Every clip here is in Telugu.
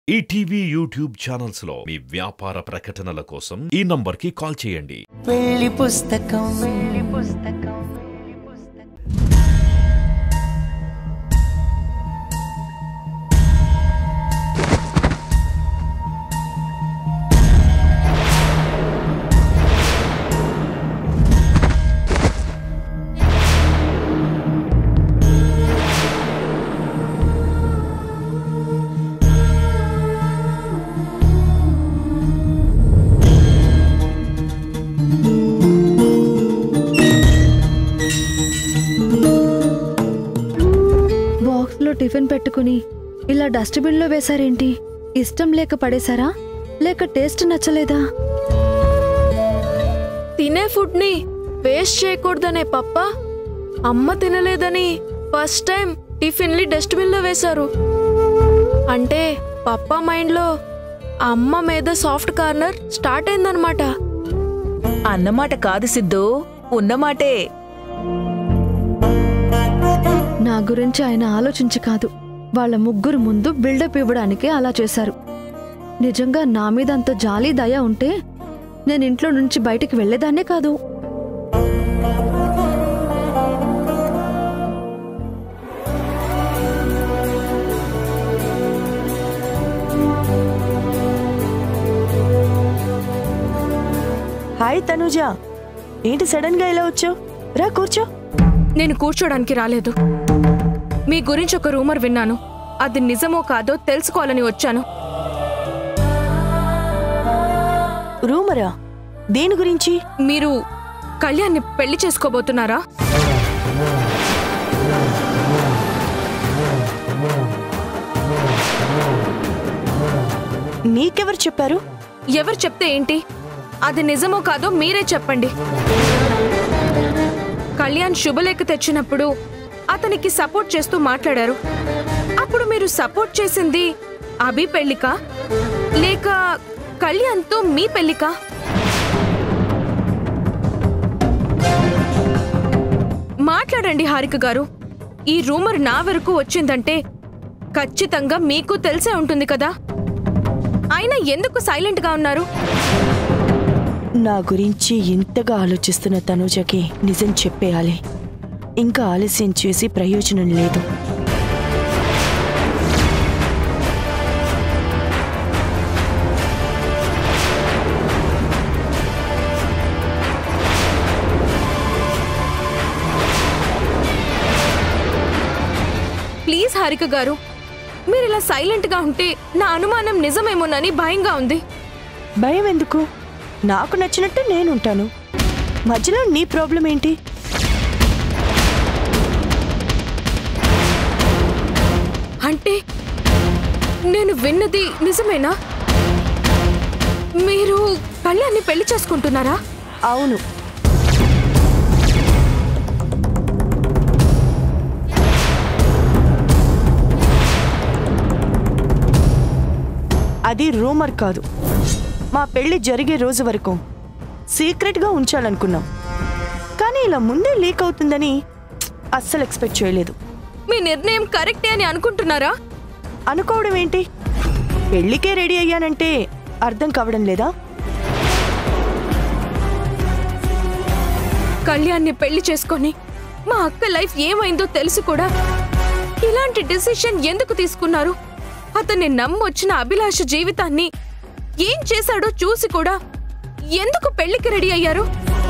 ఈటీవీ యూట్యూబ్ ఛానల్స్ లో మీ వ్యాపార ప్రకటనల కోసం ఈ నంబర్కి కాల్ చేయండి పెళ్లి పుస్తకం బాక్స్లో టిఫిన్ పెట్టుకుని ఇలా డస్ట్బిన్లో వేశారేంటి ఇష్టం లేక పడేశారా లేక టేస్ట్ నచ్చలేదా తినే ఫుడ్ని వేస్ట్ చేయకూడదనే పప్ప అమ్మ తినలేదని ఫస్ట్ టైం టిఫిన్లు డస్ట్బిన్లో వేశారు అంటే పప్ప మైండ్లో అమ్మ మీద సాఫ్ట్ కార్నర్ స్టార్ట్ అయిందనమాట అన్నమాట కాదు సిద్ధు ఉన్నమాటే నా గురించి ఆయన ఆలోచించి కాదు వాళ్ళ ముగ్గురు ముందు బిల్డప్ ఇవ్వడానికి అలా చేశారు నిజంగా నా మీద అంత జాలి దయ ఉంటే నేను ఇంట్లో నుంచి బయటికి వెళ్ళేదాన్నే కాదు హాయ్ తనుజ ఏంటి సడన్ గా ఇలా వచ్చావు రా కూర్చో నేను కూర్చోడానికి రాలేదు మీ గురించి ఒక రూమర్ విన్నాను అది నిజమో కాదో తెలుసుకోవాలని వచ్చాను రూమరా దేని గురించి మీరు కళ్యాణ్ని పెళ్లి చేసుకోబోతున్నారా నీకెవరు చెప్పారు ఎవరు చెప్తే ఏంటి అది నిజమో కాదో మీరే చెప్పండి కళ్యాణ్ శుభలేఖ తెచ్చినప్పుడు అతనికి సపోర్ట్ చేస్తూ మాట్లాడారు అప్పుడు మీరు సపోర్ట్ చేసింది అభి పెళ్లికా లేక కళ్యాణ్తో మీ పెళ్లికా మాట్లాడండి హారిక గారు ఈ రూమర్ నా వరకు వచ్చిందంటే ఖచ్చితంగా మీకు తెలిసే ఉంటుంది కదా అయినా ఎందుకు సైలెంట్ గా ఉన్నారు నా గురించి ఇంతగా ఆలోచిస్తున్న తనుజకి నిజం చెప్పేయాలి ఇంకా ఆలస్యం చేసి ప్రయోజనం లేదు ప్లీజ్ హారిక గారు మీరు ఇలా సైలెంట్ గా ఉంటే నా అనుమానం నిజమేమోనని భయంగా ఉంది భయం ఎందుకు నాకు నచ్చినట్టు నేనుంటాను మధ్యలో నీ ప్రాబ్లం ఏంటి అంటే నేను విన్నది నిజమేనా మీరు కళ్యాణ్ని పెళ్లి చేసుకుంటున్నారా అవును అది రూమర్ కాదు మా పెళ్లి జరిగే రోజు వరకు సీక్రెట్గా ఉంచాలనుకున్నాం కానీ ఇలా ముందే లీక్ అవుతుందని అస్సలు ఎక్స్పెక్ట్ చేయలేదు మీ నిర్ణయం కరెక్టే అని అనుకుంటున్నారా అనుకోవడం ఏంటి పెళ్లికే రెడీ అయ్యానంటే అర్థం కావడం లేదా కళ్యాణ్ని పెళ్లి చేసుకొని మా అక్క లైఫ్ ఏమైందో తెలుసు కూడా ఇలాంటి డిసిషన్ ఎందుకు తీసుకున్నారు అతన్ని నమ్మొచ్చిన అభిలాష జీవితాన్ని ఏం చేశాడో చూసి కూడా ఎందుకు పెళ్లికి రెడీ అయ్యారు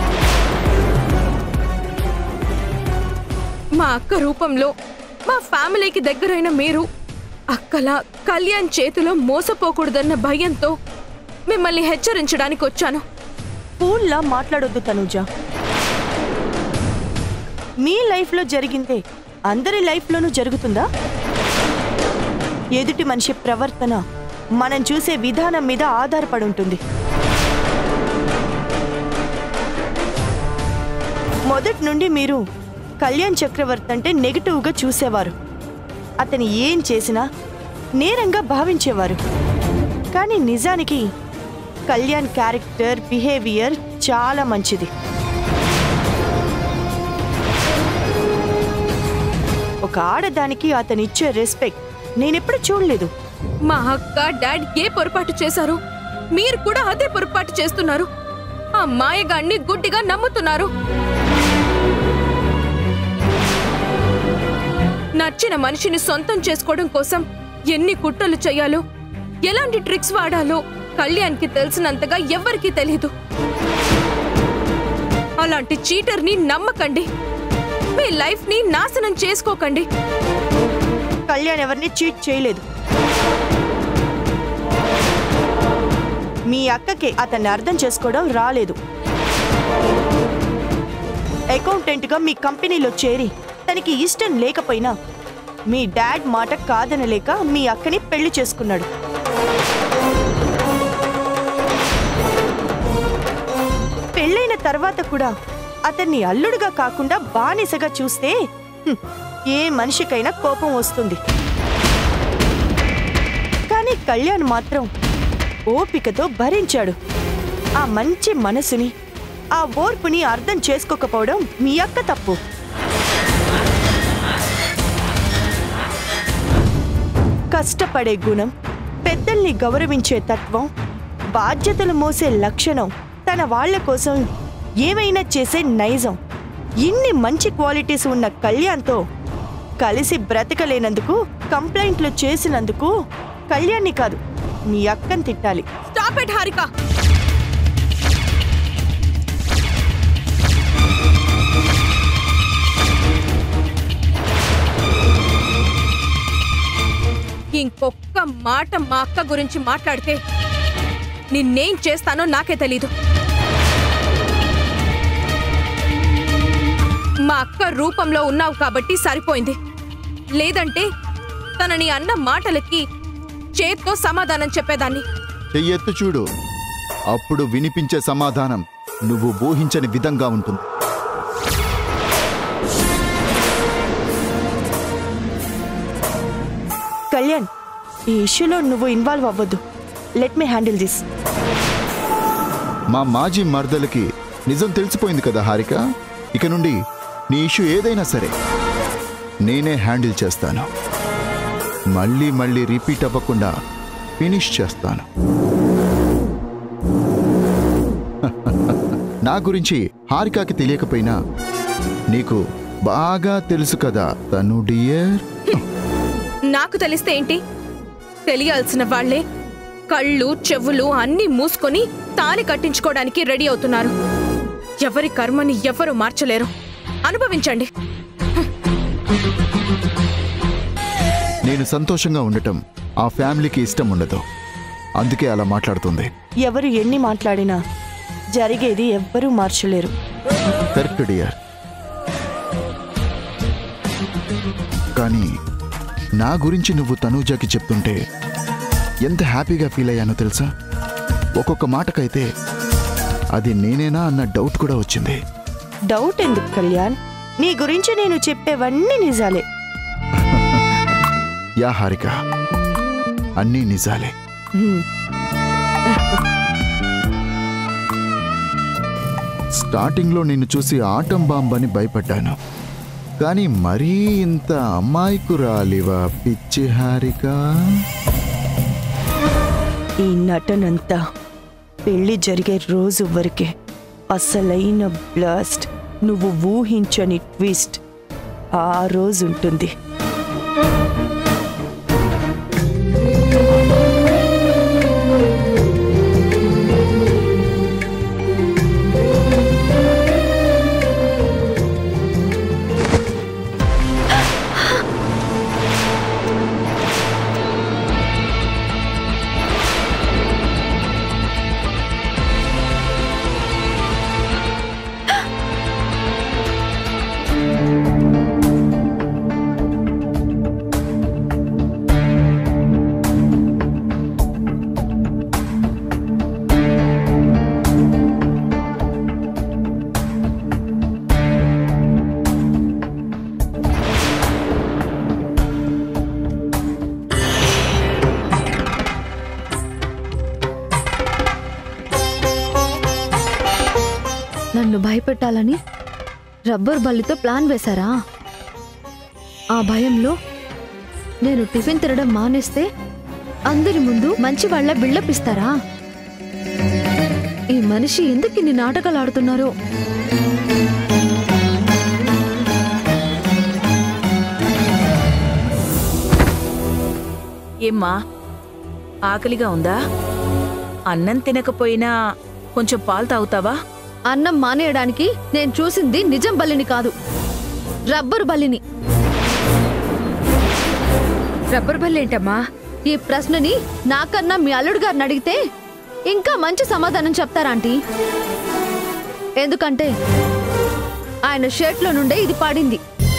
మా అక్క రూపంలో మా ఫ్యామిలీకి దగ్గరైన మీరు అక్కలా కళ్యాణ్ చేతిలో మోసపోకూడదన్న భయంతో మిమ్మల్ని హెచ్చరించడానికి వచ్చాను ఫూల్లా మాట్లాడొద్దు తనుజ మీ లైఫ్లో జరిగిందే అందరి లైఫ్లోనూ జరుగుతుందా ఎదుటి మనిషి ప్రవర్తన మనం చూసే విధానం మీద ఆధారపడి ఉంటుంది మొదటి నుండి మీరు కళ్యాణ్ చక్రవర్తి అంటే నెగిటివ్గా చూసేవారు అతను ఏం చేసినా నేరంగా భావించేవారు కానీ నిజానికి కళ్యాణ్ క్యారెక్టర్ బిహేవియర్ చాలా మంచిది ఒక ఆడదానికి అతనిచ్చే రెస్పెక్ట్ నేనెప్పుడు చూడలేదు మా అక్క డాడ్ ఏ పొరపాటు చేశారు మీరు కూడా అదే పొరపాటు చేస్తున్నారు ఆ మాయగాన్ని గుడ్డిగా నమ్ముతున్నారు నచ్చిన మనిషిని సొంతం చేసుకోవడం కోసం ఎన్ని కుట్రలు చేయాలో ఎలాంటి ట్రిక్స్ వాడాలో కళ్యాణ్కి తెలిసినంతగా ఎవ్వరికీ తెలియదు అలాంటి చీటర్ని నమ్మకండి మీ లైఫ్ ని నాశనం చేసుకోకండి కళ్యాణ్ ఎవరిని చీట్ చేయలేదు మీ అక్కకి అతన్ని అర్థం చేసుకోవడం రాలేదు అకౌంటెంట్గా మీ కంపెనీలో చేరి తనకి ఇష్టం లేకపోయినా మీ డాడ్ మాట కాదనలేక మీ అక్కని పెళ్లి చేసుకున్నాడు పెళ్ళైన తర్వాత కూడా అతన్ని అల్లుడుగా కాకుండా బానిసగా చూస్తే హ్మ్, ఏ మనిషికైనా కోపం వస్తుంది కానీ కళ్యాణ్ మాత్రం ఓపికతో భరించాడు ఆ మంచి మనసుని ఆ ఓర్పుని అర్థం చేసుకోకపోవడం మీ అక్క తప్పు కష్టపడే గుణం పెద్దల్ని గౌరవించే తత్వం బాధ్యతలు మోసే లక్షణం తన వాళ్ళ కోసం ఏమైనా చేసే నైజం ఇన్ని మంచి క్వాలిటీస్ ఉన్న కళ్యాణ్తో కలిసి బ్రతకలేనందుకు కంప్లైంట్లు చేసినందుకు కళ్యాణ్ని కాదు మీ అక్కని తిట్టాలి స్టాప్ ఇట్ హారిక ఇంకొక్క మాట మా అక్క గురించి మాట్లాడితే నిన్నేం చేస్తానో నాకే తెలీదు మా అక్క రూపంలో ఉన్నావు కాబట్టి సరిపోయింది లేదంటే తనని అన్న మాటలకి చేత్తో సమాధానం చెప్పేదాన్ని చెయ్యెత్తు చూడు అప్పుడు వినిపించే సమాధానం నువ్వు ఊహించని విధంగా ఉంటుంది కళ్యాణ్ ఈ ఇష్యూలో నువ్వు ఇన్వాల్వ్ అవ్వద్దు లెట్ మీ హ్యాండిల్ దిస్ మా మాజీ మర్దలకి నిజం తెలిసిపోయింది కదా హారిక ఇక నుండి నీ ఇష్యూ ఏదైనా సరే నేనే హ్యాండిల్ చేస్తాను మళ్ళీ మళ్ళీ రిపీట్ అవ్వకుండా ఫినిష్ చేస్తాను నా గురించి హారికకి తెలియకపోయినా నీకు బాగా తెలుసు కదా తను డియర్ నాకు తెలిస్తే ఏంటి తెలియాల్సిన వాళ్లే కళ్ళు చెవులు అన్నీ మూసుకొని తాలి కట్టించుకోవడానికి రెడీ అవుతున్నారు ఎవరి కర్మని ఎవరు మార్చలేరు అనుభవించండి నేను సంతోషంగా ఉండటం ఆ ఫ్యామిలీకి ఇష్టం ఉండదు అందుకే అలా మాట్లాడుతుంది ఎవరు ఎన్ని మాట్లాడినా జరిగేది ఎవ్వరూ మార్చలేరు కరెక్ట్ డియర్ కానీ నా గురించి నువ్వు తనూజాకి చెప్తుంటే ఎంత హ్యాపీగా ఫీల్ అయ్యానో తెలుసా ఒక్కొక్క మాటకైతే అది నేనేనా అన్న డౌట్ కూడా వచ్చింది డౌట్ ఎందుకు కళ్యాణ్ నీ గురించి నేను చెప్పేవన్నీ నిజాలే యా హారిక అన్నీ నిజాలే హ్మ్. స్టార్టింగ్లో నిన్ను చూసి ఆటం బాంబని భయపడ్డాను కానీ మరీ ఇంత అమ్మాయికురాలివా పిచ్చి హారిక ఈ నటనంతా పెళ్లి జరిగే రోజు వరకే అసలైన బ్లాస్ట్ నువ్వు ఊహించని ట్విస్ట్ ఆ రోజు ఉంటుంది నన్ను భయపెట్టాలని రబ్బర్ బల్లితో ప్లాన్ వేశారా ఆ భయంలో నేను టిఫిన్ తినడం మానేస్తే అందరి ముందు మంచి వాళ్ళ బిల్డప్ ఇస్తారా ఈ మనిషి ఎందుకు ఇన్ని నాటకాలు ఆడుతున్నారో ఏమ్మా ఆకలిగా ఉందా అన్నం తినకపోయినా కొంచెం పాలు తాగుతావా అన్నం మానేయడానికి నేను చూసింది నిజం బల్లిని కాదు రబ్బరు బల్లిని రబ్బర్ బల్ ఏంటమ్మా ఈ ప్రశ్నని నాకన్నా మీ అల్లుడు గారిని అడిగితే ఇంకా మంచి సమాధానం చెప్తారా ఆంటీ ఎందుకంటే ఆయన షర్ట్లో నుండే ఇది పాడింది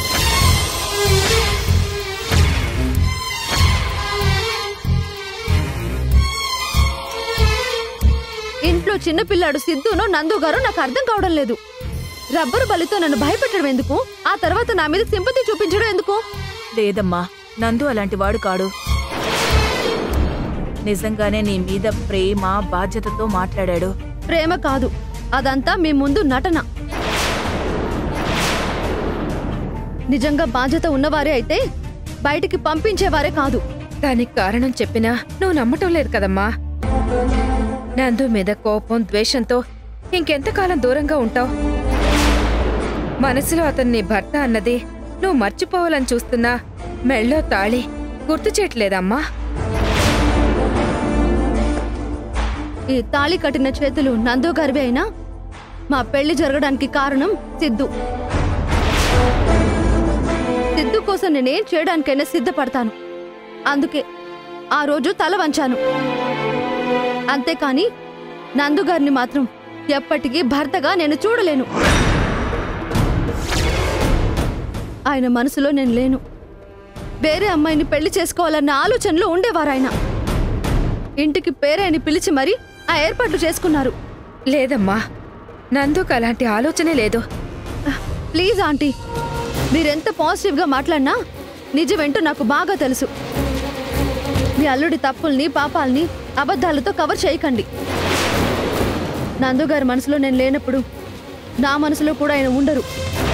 ఇంట్లో చిన్నపిల్లాడు సిద్ధును నందు గారు నాకు అర్థం కావడం లేదు రబ్బరు బలితో నన్ను భయపెట్టడం ఎందుకు ఆ తర్వాత నా మీద సింపతి చూపించడం ఎందుకు లేదమ్మా నందు అలాంటి వాడు కాడు నిజంగానే నీ మీద ప్రేమ బాధ్యతతో మాట్లాడాడు ప్రేమ కాదు అదంతా మీ ముందు నటన నిజంగా బాధ్యత ఉన్నవారే అయితే బయటికి పంపించేవారే కాదు దానికి కారణం చెప్పినా నువ్వు నమ్మటం లేదు కదమ్మా నందు మీద కోపం ద్వేషంతో ఇంకెంతకాలం దూరంగా ఉంటావు మనసులో అతన్ని భర్త అన్నది నువ్వు మర్చిపోవాలని చూస్తున్నా మెళ్ళో తాళి గుర్తు చేయట్లేదమ్మా ఈ తాళి కట్టిన చేతులు నందు గారివి అయినా మా పెళ్లి జరగడానికి కారణం సిద్ధు సిద్ధు కోసం నేనేం చేయడానికైనా సిద్ధపడతాను అందుకే ఆ రోజు తల వంచాను అంతేకాని నందు గారిని మాత్రం ఎప్పటికీ భర్తగా నేను చూడలేను ఆయన మనసులో నేను లేను వేరే అమ్మాయిని పెళ్లి చేసుకోవాలన్న ఆలోచనలో ఉండేవారు ఆయన ఇంటికి పేరేని పిలిచి మరీ ఆ ఏర్పాట్లు చేసుకున్నారు లేదమ్మా నందుకు అలాంటి ఆలోచనే లేదు ప్లీజ్ ఆంటీ మీరెంత పాజిటివ్గా మాట్లాడినా నిజమేంటో నాకు బాగా తెలుసు మీ అల్లుడి తప్పుల్ని పాపాల్ని అబద్ధాలతో కవర్ చేయకండి నందుగారి మనసులో నేను లేనప్పుడు నా మనసులో కూడా ఆయన ఉండరు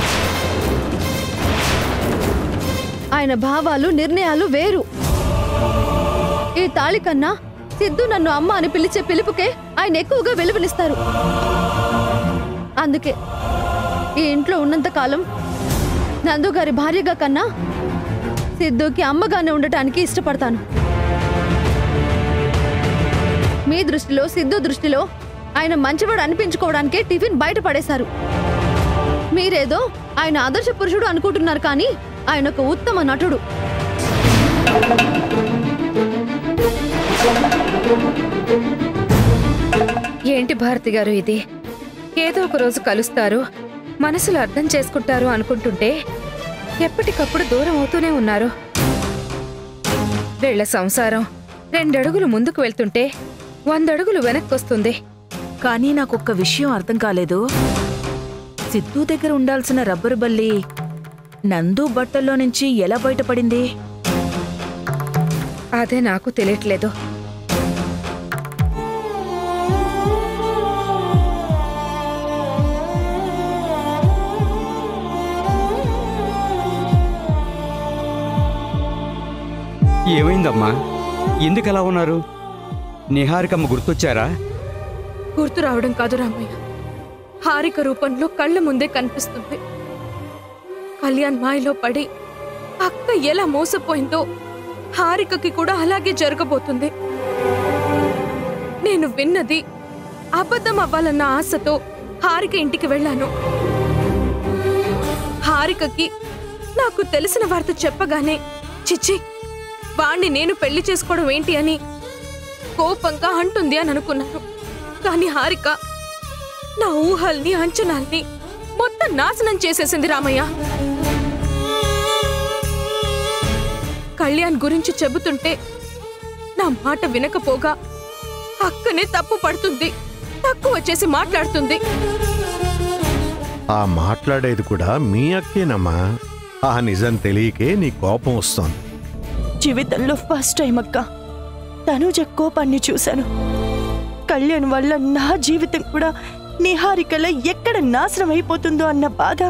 ఆయన భావాలు నిర్ణయాలు వేరు ఈ తాళి కన్నా సిద్ధు నన్ను అమ్మ అని పిలిచే పిలుపుకే ఆయన ఎక్కువగా విలువనిస్తారు అందుకే ఈ ఇంట్లో ఉన్నంత కాలం నందు గారి భార్యగా కన్నా సిద్ధుకి అమ్మగానే ఉండటానికి ఇష్టపడతాను మీ దృష్టిలో సిద్ధు దృష్టిలో ఆయన మంచివాడు అనిపించుకోవడానికే టిఫిన్ బయట పడేశారు మీరేదో ఆయన ఆదర్శ పురుషుడు అనుకుంటున్నారు కానీ ఆయన ఒక ఉత్తమ నటుడు ఏంటి భారతి గారు ఇది ఏదో ఒక రోజు కలుస్తారు మనసులు అర్థం చేసుకుంటారు అనుకుంటుంటే ఎప్పటికప్పుడు దూరం అవుతూనే ఉన్నారు వీళ్ళ సంసారం రెండడుగులు ముందుకు వెళ్తుంటే వందడుగులు వెనక్కొస్తుంది కానీ నాకొక్క విషయం అర్థం కాలేదు సిద్ధు దగ్గర ఉండాల్సిన రబ్బరు బల్లి నందు బట్టల్లో నుంచి ఎలా బయటపడింది అదే నాకు తెలియట్లేదు ఏమైందమ్మా ఎందుకు అలా ఉన్నారు నిహారికమ్మ గుర్తొచ్చారా గుర్తు రావడం కాదు రామయ్య హారిక రూపంలో కళ్ళ ముందే కనిపిస్తుంది కళ్యాణ్ మాయలో పడి అక్క ఎలా మోసపోయిందో హారికకి కూడా అలాగే జరగబోతుంది నేను విన్నది అబద్ధం అవ్వాలన్న ఆశతో హారిక ఇంటికి వెళ్ళాను హారికకి నాకు తెలిసిన వార్త చెప్పగానే చిచ్చి వాణ్ణి నేను పెళ్లి చేసుకోవడం ఏంటి అని కోపంగా అంటుంది అని అనుకున్నాను కానీ హారిక నా ఊహల్ని అంచనాల్ని మొత్తం నాశనం చేసేసింది రామయ్య కళ్యాణ్ గురించి చెబుతుంటే నా మాట వినకపోగా అక్కనే తప్పు పడుతుంది తక్కువ చేసి మాట్లాడుతుంది ఆ మాట్లాడేది కూడా మీ అక్కేనమ్మా ఆ నిజం తెలియకే నీ కోపం వస్తోంది జీవితంలో ఫస్ట్ టైం అక్క తనుజ కోపాన్ని చూశాను కళ్యాణ్ వల్ల నా జీవితం కూడా నిహారికల ఎక్కడ నాశనం అయిపోతుందో అన్న బాధ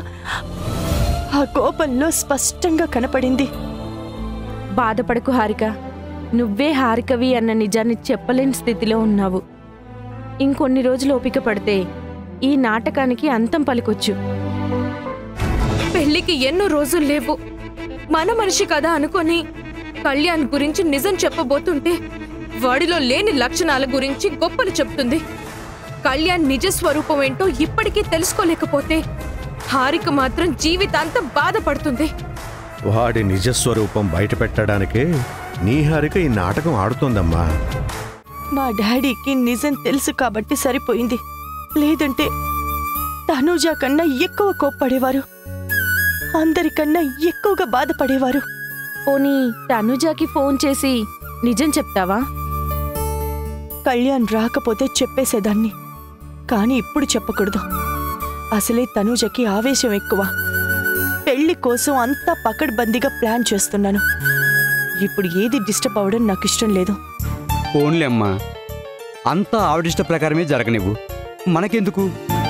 ఆ కోపంలో స్పష్టంగా కనపడింది బాధపడకు హారిక నువ్వే హారికవి అన్న నిజాన్ని చెప్పలేని స్థితిలో ఉన్నావు ఇంకొన్ని రోజులు ఓపిక పడితే ఈ నాటకానికి అంతం పలికొచ్చు పెళ్లికి ఎన్నో రోజులు లేవు మన మనిషి కదా అనుకొని కళ్యాణ్ గురించి నిజం చెప్పబోతుంటే వాడిలో లేని లక్షణాల గురించి గొప్పలు చెప్తుంది కళ్యాణ్ నిజ స్వరూపం ఏంటో ఇప్పటికీ తెలుసుకోలేకపోతే హారిక మాత్రం జీవితాంతం బాధపడుతుంది వాడి నిజస్వరూపం బయట పెట్టడానికే నీ హారిక ఈ నాటకం ఆడుతోందమ్మా మా డాడీకి నిజం తెలుసు కాబట్టి సరిపోయింది లేదంటే తనూజ కన్నా ఎక్కువ కోప్పడేవారు అందరికన్నా ఎక్కువగా బాధపడేవారు పోనీ తనుజాకి ఫోన్ చేసి నిజం చెప్తావా కళ్యాణ్ రాకపోతే చెప్పేసేదాన్ని కానీ ఇప్పుడు చెప్పకూడదు అసలే తనూజకి ఆవేశం ఎక్కువ పెళ్లి కోసం అంతా పకడ్బందీగా ప్లాన్ చేస్తున్నాను ఇప్పుడు ఏది డిస్టర్బ్ అవ్వడం నాకు ఇష్టం లేదు ఫోన్లే అమ్మా అంతా ఆవిడిష్ట ప్రకారమే జరగనివ్వు మనకెందుకు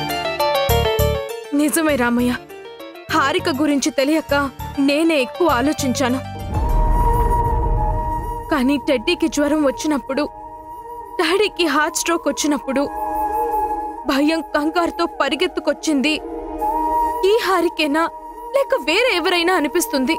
నిజమే రామయ్య హారిక గురించి తెలియక నేనే ఎక్కువ ఆలోచించాను కానీ టెడ్డీకి జ్వరం వచ్చినప్పుడు డాడీకి హార్ట్ స్ట్రోక్ వచ్చినప్పుడు భయం కంగారుతో పరిగెత్తుకొచ్చింది ఈ హారికేనా లేక వేరే ఎవరైనా అనిపిస్తుంది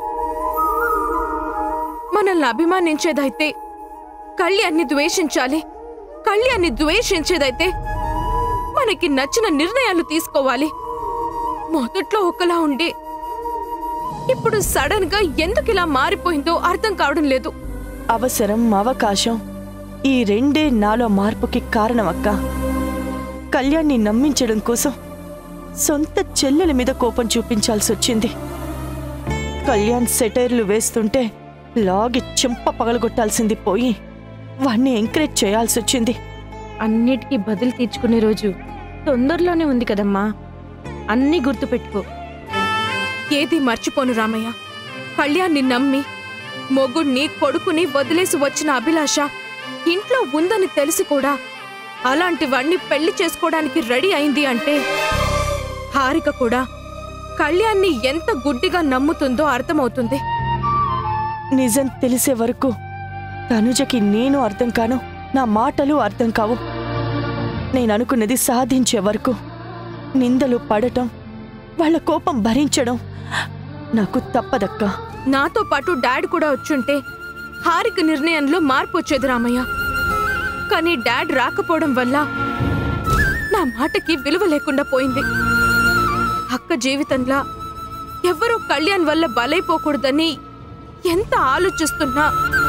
మనల్ని అభిమానించేదైతే కళ్యాణ్ని ద్వేషించాలి కళ్యాణ్ని ద్వేషించేదైతే మనకి నచ్చిన నిర్ణయాలు తీసుకోవాలి మొదట్లో ఒకలా ఉండి ఇప్పుడు సడన్ గా ఎందుకు ఇలా మారిపోయిందో అర్థం కావడం లేదు అవసరం అవకాశం ఈ రెండే నాలో మార్పుకి కారణమక్క కళ్యాణ్ని నమ్మించడం కోసం సొంత చెల్లెల మీద కోపం చూపించాల్సి వచ్చింది కళ్యాణ్ సెటైర్లు వేస్తుంటే లాగి చెంప పగలగొట్టాల్సింది పోయి వాణ్ణి ఎంకరేజ్ చేయాల్సి వచ్చింది అన్నిటికీ బదులు తీర్చుకునే రోజు తొందరలోనే ఉంది కదమ్మా అన్నీ గుర్తుపెట్టుకో ఏది మర్చిపోను రామయ్య కళ్యాణ్ని నమ్మి మొగుణ్ణి కొడుకుని వదిలేసి వచ్చిన అభిలాష ఇంట్లో ఉందని తెలిసి కూడా అలాంటివన్నీ పెళ్లి చేసుకోవడానికి రెడీ అయింది అంటే హారిక కూడా కళ్యాణ్ని ఎంత గుడ్డిగా నమ్ముతుందో అర్థమవుతుంది నిజం తెలిసే వరకు తనుజకి నేను అర్థం కాను నా మాటలు అర్థం కావు నేను అనుకున్నది సాధించే వరకు నిందలు పడటం వాళ్ళ కోపం భరించడం నాకు తప్పదక్క నాతో పాటు డాడ్ కూడా వచ్చుంటే హారిక నిర్ణయంలో మార్పు వచ్చేది రామయ్య కానీ డాడ్ రాకపోవడం వల్ల నా మాటకి విలువ లేకుండా పోయింది అక్క జీవితంలో ఎవరూ కళ్యాణ్ వల్ల బలైపోకూడదని ఎంత ఆలోచిస్తున్నా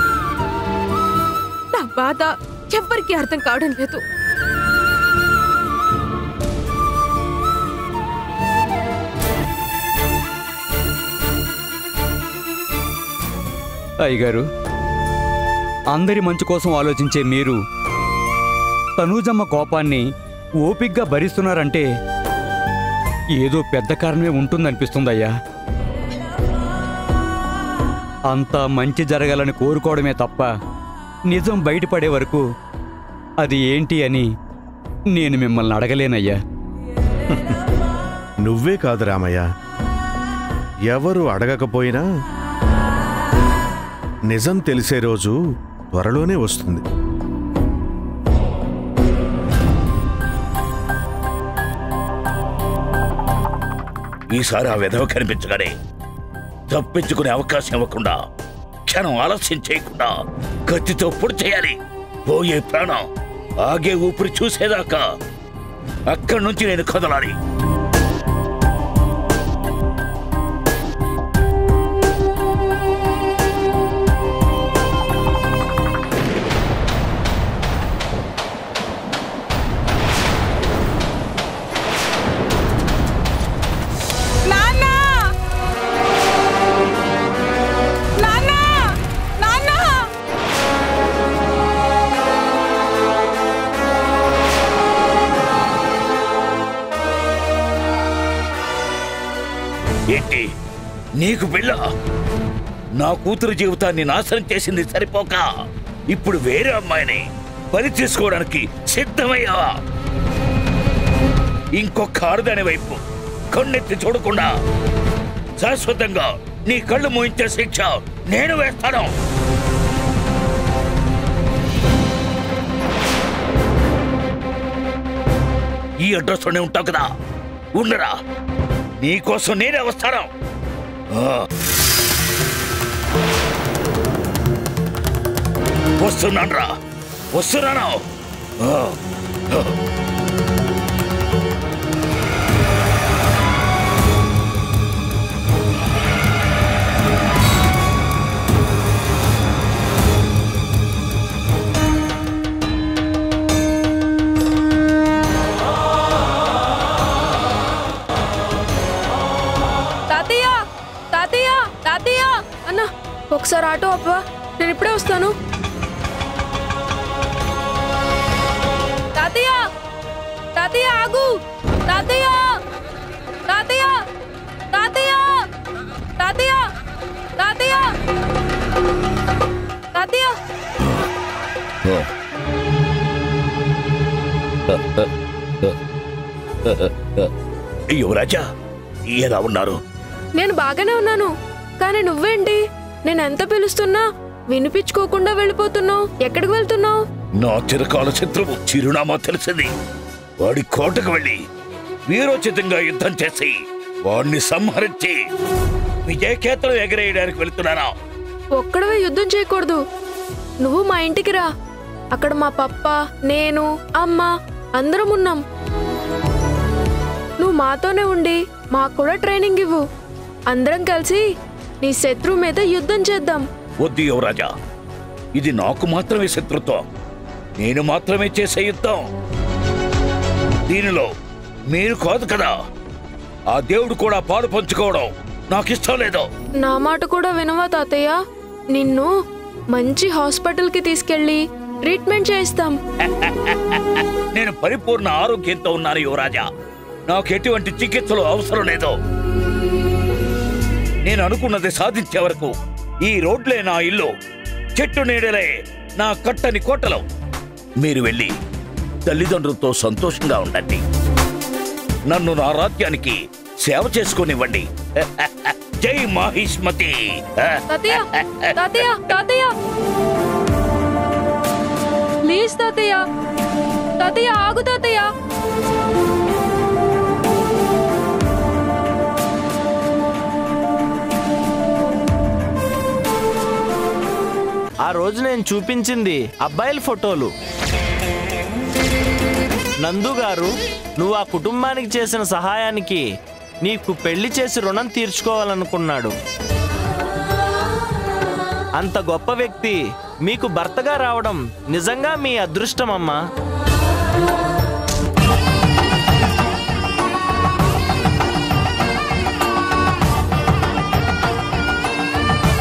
నా బాధ ఎవ్వరికీ అర్థం కావడం లేదు అయ్యగారు అందరి మంచి కోసం ఆలోచించే మీరు తనూజమ్మ కోపాన్ని ఓపిగ్గా భరిస్తున్నారంటే ఏదో పెద్ద కారణమే ఉంటుందనిపిస్తుందయ్యా అంతా మంచి జరగాలని కోరుకోవడమే తప్ప నిజం బయటపడే వరకు అది ఏంటి అని నేను మిమ్మల్ని అడగలేనయ్యా నువ్వే కాదు రామయ్య ఎవరు అడగకపోయినా నిజం తెలిసే రోజు త్వరలోనే వస్తుంది ఈసారి ఆ విధవ కనిపించగానే తప్పించుకునే అవకాశం ఇవ్వకుండా క్షణం ఆలస్యం చేయకుండా కత్తితో పొడి చేయాలి పోయే ప్రాణం ఆగే ఊపిరి చూసేదాకా అక్కడి నుంచి నేను కదలాలి నాన్నా నాన్నా నాన్నా ఏంటి నీకు బిళ్ళ నా కూతురు జీవితాన్ని నాశనం చేసింది సరిపోక ఇప్పుడు వేరే అమ్మాయిని బలి తీసుకోవడానికి సిద్ధమయ్యావా ఇంకొక ఆరుదాని వైపు కన్నెత్తి చూడకుండా శాశ్వతంగా నీ కళ్ళు మూయించే శిక్ష నేను వేస్తాను ఈ అడ్రస్లోనే ఉంటావు కదా ఉండరా నీకోసం నేనే వస్తాను ఆ. వస్తున్నాను రా వస్తున్నాను ఆ. ఆ. తాతయ్య తాతయ్య తాతయ్య అన్న ఒకసారి ఆటో అప్పా నేను ఇప్పుడే వస్తాను తాతయ్య తాతయ్య ఆగు తాతయ్య తాతయ్య తాతయ్య తాతయ్య తాతయ్య తాతయ్య యువరాజా ఎలా ఉన్నారు నేను బాగానే ఉన్నాను కానీ నువ్వేంటి నేను ఎంత పిలుస్తున్నా వినిపించుకోకుండా వెళ్ళిపోతున్నావు ఎక్కడికి వెళ్తున్నావు నా చిరకాల శత్రువు చిరునామా తెలిసింది వాడి కోటకు వెళ్ళి వీరోచితంగా యుద్ధం చేసి వాడిని సంహరించి విజయకేతలు ఎగరేయడానికి వెళ్తున్నానా ఒక్కడవే యుద్ధం చేయకూడదు నువ్వు మా ఇంటికి రా అక్కడ మా పప్ప నేను అమ్మ అందరం ఉన్నాం నువ్వు మాతోనే ఉండి మాకు కూడా ట్రైనింగ్ ఇవ్వు అందరం కలిసి నీ శత్రువు మీద యుద్ధం చేద్దాం వద్దు యువరాజా ఇది నాకు మాత్రమే శత్రుత్వం నేను మాత్రమే చేసే యుద్ధం దీనిలో మీరు కాదు కదా ఆ దేవుడు కూడా పాలు పంచుకోవడం నాకు ఇష్టం లేదు నా మాట కూడా వినవా తాతయ్య నిన్ను మంచి హాస్పిటల్కి తీసుకెళ్ళి ట్రీట్మెంట్ చేయిస్తాం నేను పరిపూర్ణ ఆరోగ్యంతో ఉన్నాను యువరాజా నాకు ఎటువంటి చికిత్సలు అవసరం లేదు నేను అనుకున్నది సాధించే వరకు ఈ రోడ్లే నా ఇల్లు చెట్టు నీడలే నా కట్టని కోటలు మీరు వెళ్ళి తల్లిదండ్రులతో సంతోషంగా ఉండండి నన్ను నా రాజ్యానికి సేవ చేసుకునివ్వండి జై మాహిష్మతి తాతయ్య తాతయ్య తాతయ్య ప్లీజ్ తాతయ్య తాతయ్య ఆగు తాతయ్య ఆ రోజు నేను చూపించింది అబ్బాయిల ఫోటోలు నందు గారు నువ్వు ఆ కుటుంబానికి చేసిన సహాయానికి నీకు పెళ్లి చేసి రుణం తీర్చుకోవాలనుకున్నాడు అంత గొప్ప వ్యక్తి మీకు భర్తగా రావడం నిజంగా మీ అదృష్టమమ్మా